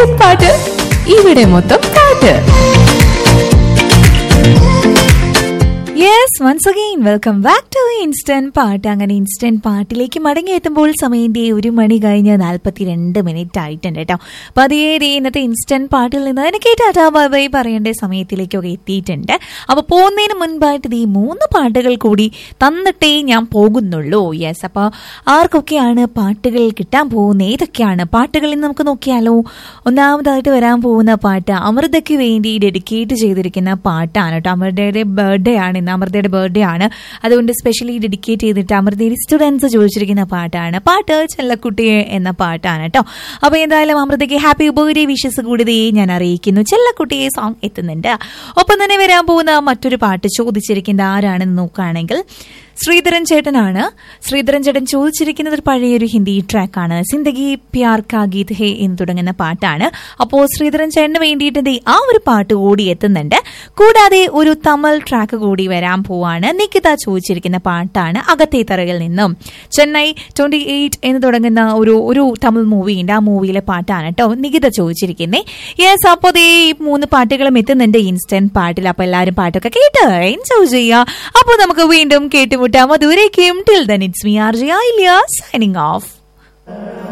instant പാട്ട് ഇവിടെ മൊത്തം പാട്ട് yes once again welcome back to instant പാട്ട് അങ്ങനെ ഇൻസ്റ്റന്റ് പാട്ടിലേക്ക് മടങ്ങിയെത്തുമ്പോൾ സമയം ദേ ഒരു മണി കഴിഞ്ഞ് നാൽപ്പത്തിരണ്ട് മിനിറ്റ് ആയിട്ടുണ്ട് കേട്ടോ അപ്പൊ അതേ ദേ ഇന്നത്തെ ഇൻസ്റ്റന്റ് പാട്ടിൽ നിന്ന് എനിക്ക് ടാറ്റാ ബൈ ബൈ പറയേണ്ട സമയത്തിലേക്കൊക്കെ എത്തിയിട്ടുണ്ട് അപ്പൊ പോകുന്നതിന് മുൻപായിട്ട് ഈ മൂന്ന് പാട്ടുകൾ കൂടി തന്നിട്ടേ ഞാൻ പോകുന്നുള്ളൂ യെസ് അപ്പൊ ആർക്കൊക്കെയാണ് പാട്ടുകൾ കിട്ടാൻ പോകുന്നത് ഏതൊക്കെയാണ് പാട്ടുകളിൽ നമുക്ക് നോക്കിയാലോ ഒന്നാമതായിട്ട് വരാൻ പോകുന്ന പാട്ട് അമൃതയ്ക്ക് വേണ്ടി ഡെഡിക്കേറ്റ് ചെയ്തിരിക്കുന്ന പാട്ടാണ് കേട്ടോ അമൃതയുടെ ബർത്ത്ഡേ ആണ് ഇന്ന് അമൃതയുടെ ബർത്ത്ഡേ ആണ് അതുകൊണ്ട് സ്പെഷ്യലി ഡെഡിക്കേറ്റ് ചെയ്തിട്ട് അമൃതയുടെ സ്റ്റുഡൻസ് ചോദിച്ചിരിക്കുന്ന പാട്ടാണ് പാട്ട് ചെല്ലക്കുട്ടിയെ എന്ന പാട്ടാണ് കേട്ടോ അപ്പൊ എന്തായാലും അമൃതയ്ക്ക് ഹാപ്പി ബർത്ത്ഡേ വിഷസ് കൂടി ദേ ഞാൻ അറിയിക്കുന്നു ചെല്ലക്കുട്ടിയെ സോങ് എത്തുന്നുണ്ട് ഒപ്പം തന്നെ വരാൻ പോകുന്ന മറ്റൊരു പാട്ട് ചോദിച്ചിരിക്കുന്നത് ആരാണെന്ന് നോക്കുകയാണെങ്കിൽ ശ്രീധരൻ ചേട്ടനാണ് ശ്രീധരൻ ചേട്ടൻ ചോദിച്ചിരിക്കുന്നത് ഒരു പഴയൊരു ഹിന്ദി ട്രാക്കാണ് സിന്ദഗി പ്യാർ കാ ഗീത് ഹേ എന്ന് തുടങ്ങുന്ന പാട്ടാണ് അപ്പോൾ ശ്രീധരൻ ചേട്ടന് വേണ്ടിയിട്ട് ദേ ആ ഒരു പാട്ട് കൂടി എത്തുന്നുണ്ട് കൂടാതെ ഒരു തമിഴ് ട്രാക്ക് കൂടി വരാൻ പോവാണ് നിക്കിത ചോദിച്ചിരിക്കുന്ന പാട്ടാണ് അകത്തെ തറയിൽ നിന്നും ചെന്നൈ ട്വന്റി എയ്റ്റ് എന്ന് തുടങ്ങുന്ന ഒരു ഒരു തമിഴ് മൂവി ഉണ്ട് ആ മൂവിയിലെ പാട്ടാണ് കേട്ടോ നികിത ചോദിച്ചിരിക്കുന്നത് യെസ് അപ്പോൾ ദേ ഈ മൂന്ന് പാട്ടുകളും എത്തുന്നുണ്ട് ഇൻസ്റ്റന്റ് പാട്ടിൽ അപ്പൊ എല്ലാവരും പാട്ടൊക്കെ കേട്ട് എൻജോയ് ചെയ്യുക അപ്പോൾ നമുക്ക് വീണ്ടും കേട്ടുമുട്ടാം അതുവരേക്കും till then it's me R J I signing of